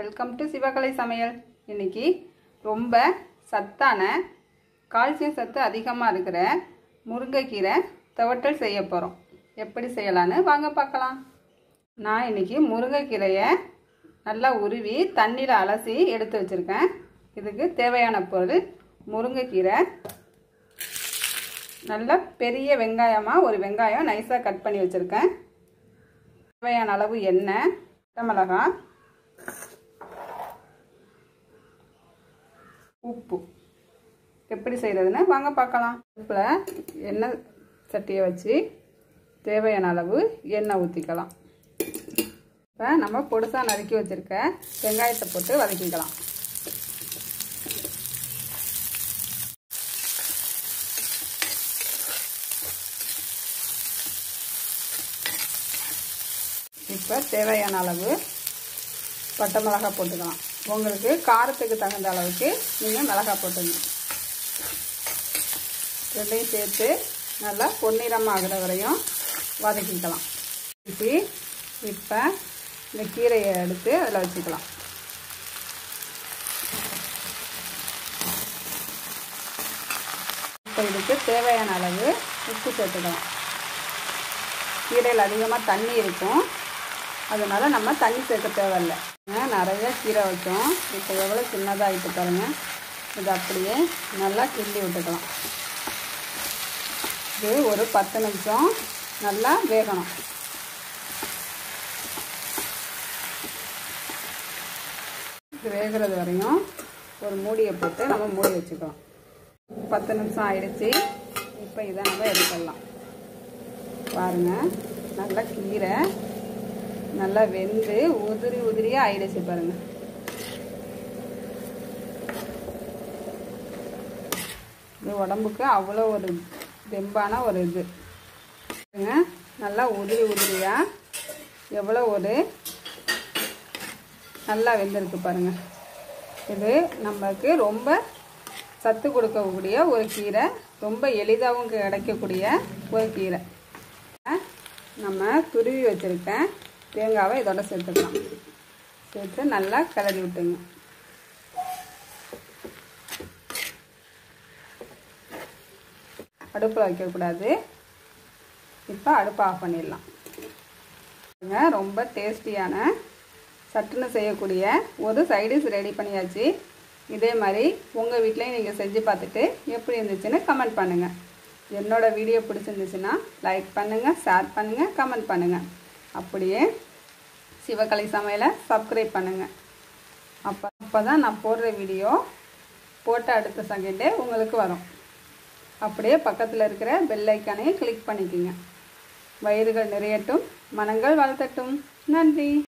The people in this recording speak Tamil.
வெல்கம் டு சிவகலை சமையல் இன்னைக்கு ரொம்ப சத்தான கால்சியம் சத்து அதிகமாக இருக்கிற முருங்கைக்கீரை துவட்டல் செய்ய போகிறோம் எப்படி செய்யலான்னு வாங்க பார்க்கலாம் நான் இன்னைக்கு முருங்கைக்கீரையை நல்லா உருவி தண்ணியில் அலசி எடுத்து வச்சுருக்கேன் இதுக்கு தேவையான பொருள் முருங்கைக்கீரை நல்ல பெரிய வெங்காயமாக ஒரு வெங்காயம் நைஸாக கட் பண்ணி வச்சுருக்கேன் தேவையான அளவு எண்ணெய் மிளகாய் உப்பு எப்படி செய்கிறதுன்னு வாங்க பார்க்கலாம் உப்பில் எண்ணெய் சட்டியை வச்சு தேவையான அளவு எண்ணெய் ஊற்றிக்கலாம் இப்போ நம்ம பொடுசாக நறுக்கி வச்சுருக்க வெங்காயத்தை போட்டு வதக்கிக்கலாம் இப்போ தேவையான அளவு பட்டை மிளகாய் போட்டுக்கலாம் உங்களுக்கு காரத்துக்கு தகுந்த அளவுக்கு நீங்கள் மிளகாய் போட்டுங்க ரெண்டையும் சேர்த்து நல்லா பொன்னிறமாக ஆகிற வரையும் வதக்கிக்கலாம் இப்போ இப்போ இந்த கீரையை எடுத்து அதில் வச்சுக்கலாம் இப்போ இதுக்கு தேவையான அளவு உப்பு சேர்த்துக்கலாம் கீரையில் அதிகமாக தண்ணி இருக்கும் அதனால நம்ம தண்ணி சேர்க்க தேவையில்லை நிறைய கீரை வச்சோம் இப்போ எவ்வளோ சின்னதாகிட்டு பாருங்க இது அப்படியே நல்லா கிண்டி விட்டுக்கலாம் இது ஒரு பத்து நிமிஷம் நல்லா வேகணும் இது வேகிறது வரையும் ஒரு மூடியை போட்டு நம்ம மூடி வச்சுக்கலாம் பத்து நிமிஷம் ஆயிடுச்சு இப்போ இதை நம்ம எடுத்துடலாம் பாருங்க நல்லா கீரை நல்லா வெந்து உதிரி உதிரியாக ஆயிடுச்சு பாருங்க இது உடம்புக்கு அவ்வளோ ஒரு தெம்பான ஒரு இது நல்லா உதிரி உதிரியாக எவ்வளோ ஒரு நல்லா வெந்திருக்கு பாருங்க இது நமக்கு ரொம்ப சத்து கொடுக்கக்கூடிய ஒரு கீரை ரொம்ப எளிதாகவும் கிடைக்கக்கூடிய ஒரு கீரை நம்ம துருவி வச்சுருக்கேன் தேங்காவை இதோட சேர்த்துக்கலாம் சேர்த்து நல்லா கிளறி விட்டுங்க அடுப்பில் வைக்கக்கூடாது இப்போ அடுப்பை ஆஃப் பண்ணிடலாம் ரொம்ப டேஸ்டியான சட்டுன்னு செய்யக்கூடிய ஒரு சைடிஷ் ரெடி பண்ணியாச்சு இதே மாதிரி உங்கள் வீட்லேயும் நீங்கள் செஞ்சு பார்த்துட்டு எப்படி இருந்துச்சுன்னு கமெண்ட் பண்ணுங்கள் என்னோடய வீடியோ பிடிச்சிருந்துச்சுன்னா லைக் பண்ணுங்கள் ஷேர் பண்ணுங்கள் கமெண்ட் பண்ணுங்கள் அப்படியே சிவகலை சமையலை சப்ஸ்கிரைப் பண்ணுங்கள் அப்போ அப்போ தான் நான் போடுற வீடியோ போட்ட அடுத்த செகண்டே உங்களுக்கு வரும் அப்படியே பக்கத்தில் இருக்கிற பெல் ஐக்கானையும் கிளிக் பண்ணிக்கோங்க வயிறுகள் நிறையட்டும் மனங்கள் வளர்த்தட்டும் நன்றி